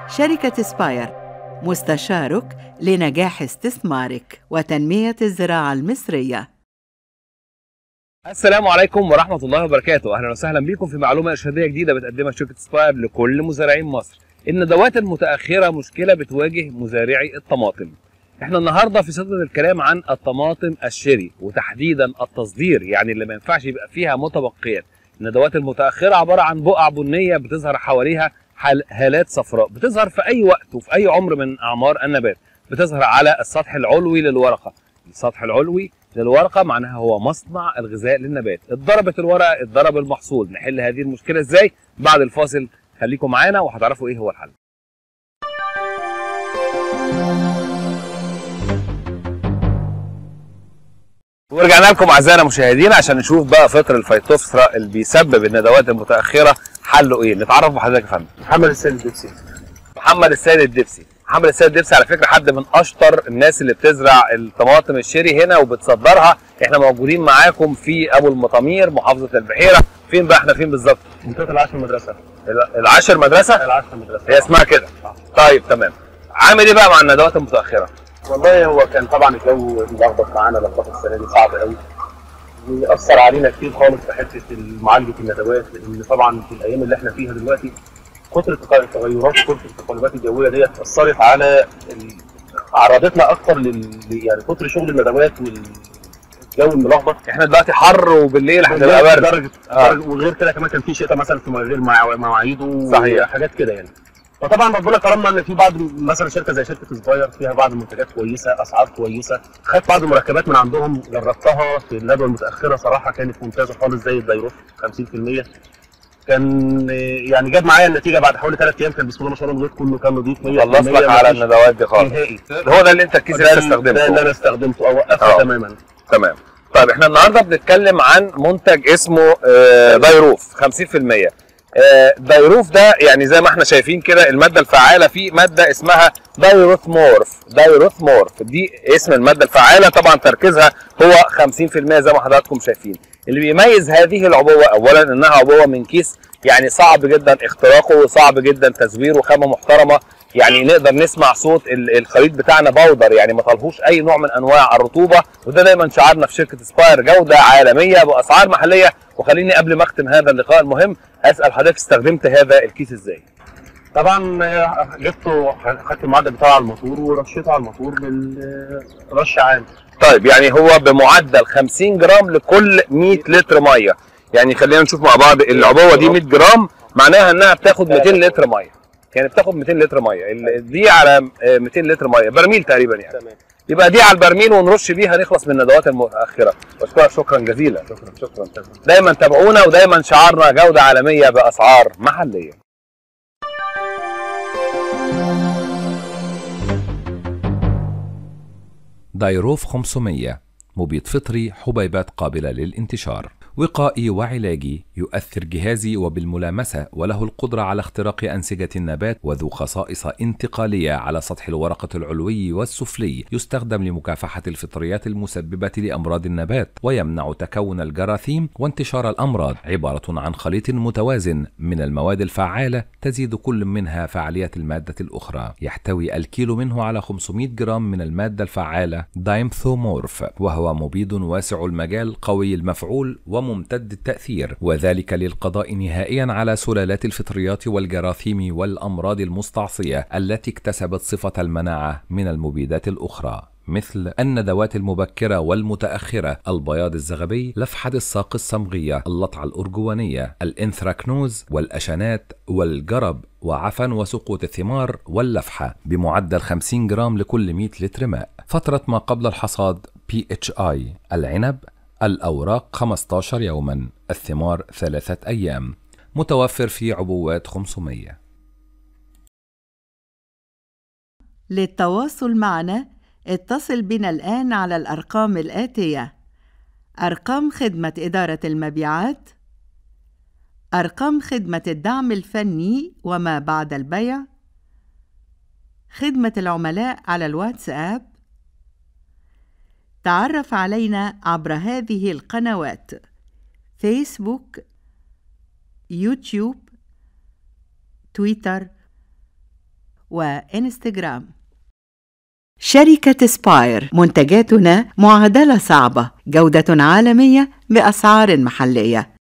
شركة سباير مستشارك لنجاح استثمارك وتنمية الزراعة المصرية السلام عليكم ورحمة الله وبركاته، أهلا وسهلا بكم في معلومة إرشادية جديدة بتقدمها شركة سباير لكل مزارعين مصر. الندوات المتأخرة مشكلة بتواجه مزارعي الطماطم. احنا النهارده في صدد الكلام عن الطماطم الشري وتحديدا التصدير يعني اللي ما ينفعش يبقى فيها متبقيات. الندوات المتأخرة عبارة عن بقع بنية بتظهر حواليها هالات صفراء، بتظهر في أي وقت وفي أي عمر من أعمار النبات. بتظهر على السطح العلوي للورقة. السطح العلوي للورقه معناها هو مصنع الغذاء للنبات اتضربت الورقه اتضرب المحصول نحل هذه المشكله ازاي بعد الفاصل خليكم معانا وهتعرفوا ايه هو الحل ورجعنا لكم اعزائنا المشاهدين عشان نشوف بقى فطر الفيتوفثرا اللي بيسبب الندوات المتاخره حله ايه نتعرف بحضرتك يا فندم محمد السيد الدبسي محمد السيد الدبسي محمد السيد الدبسي على فكره حد من اشطر الناس اللي بتزرع الطماطم الشيري هنا وبتصدرها احنا موجودين معاكم في ابو المطامير محافظه البحيره فين بقى احنا فين بالظبط منطقه العاشر مدرسه العاشر مدرسه العاشر مدرسه هي اسمها كده طيب تمام عامل ايه بقى مع الندوات المتاخره والله هو كان طبعا الجو ملخبط معانا لخبطه السنه دي صعب قوي ويأثر علينا كتير خالص في حته معالجه الندوات لان طبعا في الايام اللي احنا فيها دلوقتي كتر التغيرات وكتر التقلبات الجويه ديت اثرت على ال... عرضتنا اكتر لل يعني كتر شغل الندوات والجو الملخبط احنا دلوقتي حر وبالليل هتبقى برد درجه آه. وغير كده كمان كان في شتاء مثلا في غير مواعيده صحيح وحاجات كده يعني فطبعا ربنا كرمنا ان في بعض مثلا شركه زي شركه سباير فيها بعض المنتجات كويسه اسعار كويسه خدت بعض المركبات من عندهم جربتها في الندوه المتاخره صراحه كانت ممتازه خالص زي الدايروف 50% كان يعني جاب معايا النتيجه بعد حوالي ثلاث ايام كان بسم الله ما شاء الله الغيط كله كان نضيف 100% خلص لك على الندوات دي خالص هو ده اللي انت الكيس اللي انت استخدمته ده اللي انا استخدمته او وقفته تماما تمام طيب احنا النهارده بنتكلم عن منتج اسمه دايروف 50% دايروف ده يعني زي ما احنا شايفين كده الماده الفعاله فيه ماده اسمها دايروثمورف دايروثمورف دي اسم الماده الفعاله طبعا تركيزها هو 50% زي ما حضراتكم شايفين اللي بيميز هذه العبوه اولا انها عبوه من كيس يعني صعب جدا اختراقه وصعب جدا تزويره خامه محترمه يعني نقدر نسمع صوت الخليط بتاعنا باودر يعني ما طالهوش اي نوع من انواع الرطوبه وده دايما شعارنا في شركه سباير جوده عالميه باسعار محليه وخليني قبل ما اختم هذا اللقاء المهم اسال حضرتك استخدمت هذا الكيس ازاي؟ طبعا جبته خدت المعدل بتاعه على الموتور ورشيته على الموتور بالرش عام طيب يعني هو بمعدل 50 جرام لكل 100 لتر ميه يعني خلينا نشوف مع بعض العبوه دي 100 جرام معناها انها بتاخد 200 لتر ميه يعني بتاخد 200 لتر ميه دي على 200 لتر ميه برميل تقريبا يعني تمام يبقى دي على البرميل ونرش بيها نخلص من الندوات المتاخره بشكرك شكرا جزيلا شكرا شكرا دايما تابعونا ودايما شعارنا جوده عالميه باسعار محليه دايروف 500 مبيد فطري حبيبات قابلة للانتشار وقائي وعلاجي يؤثر جهازي وبالملامسة وله القدرة على اختراق أنسجة النبات وذو خصائص انتقالية على سطح الورقة العلوي والسفلي يستخدم لمكافحة الفطريات المسببة لأمراض النبات ويمنع تكون الجراثيم وانتشار الأمراض عبارة عن خليط متوازن من المواد الفعالة تزيد كل منها فعالية المادة الأخرى يحتوي الكيلو منه على 500 جرام من المادة الفعالة دايمثومورف وهو مبيد واسع المجال قوي المفعول وممتد التأثير وذلك للقضاء نهائيا على سلالات الفطريات والجراثيم والأمراض المستعصية التي اكتسبت صفة المناعة من المبيدات الأخرى مثل الندوات المبكرة والمتأخرة البياض الزغبي لفحة الساق الصمغية اللطعة الأرجوانية الإنثراكنوز والأشنات والجرب وعفن وسقوط الثمار واللفحة بمعدل 50 جرام لكل 100 لتر ماء فترة ما قبل الحصاد PHI العنب الأوراق 15 يوما الثمار ثلاثة أيام متوفر في عبوات 500 للتواصل معنا اتصل بنا الآن على الأرقام الآتية أرقام خدمة إدارة المبيعات أرقام خدمة الدعم الفني وما بعد البيع خدمة العملاء على الواتساب تعرف علينا عبر هذه القنوات فيسبوك يوتيوب تويتر وإنستغرام شركة سباير منتجاتنا معادلة صعبة جودة عالمية بأسعار محلية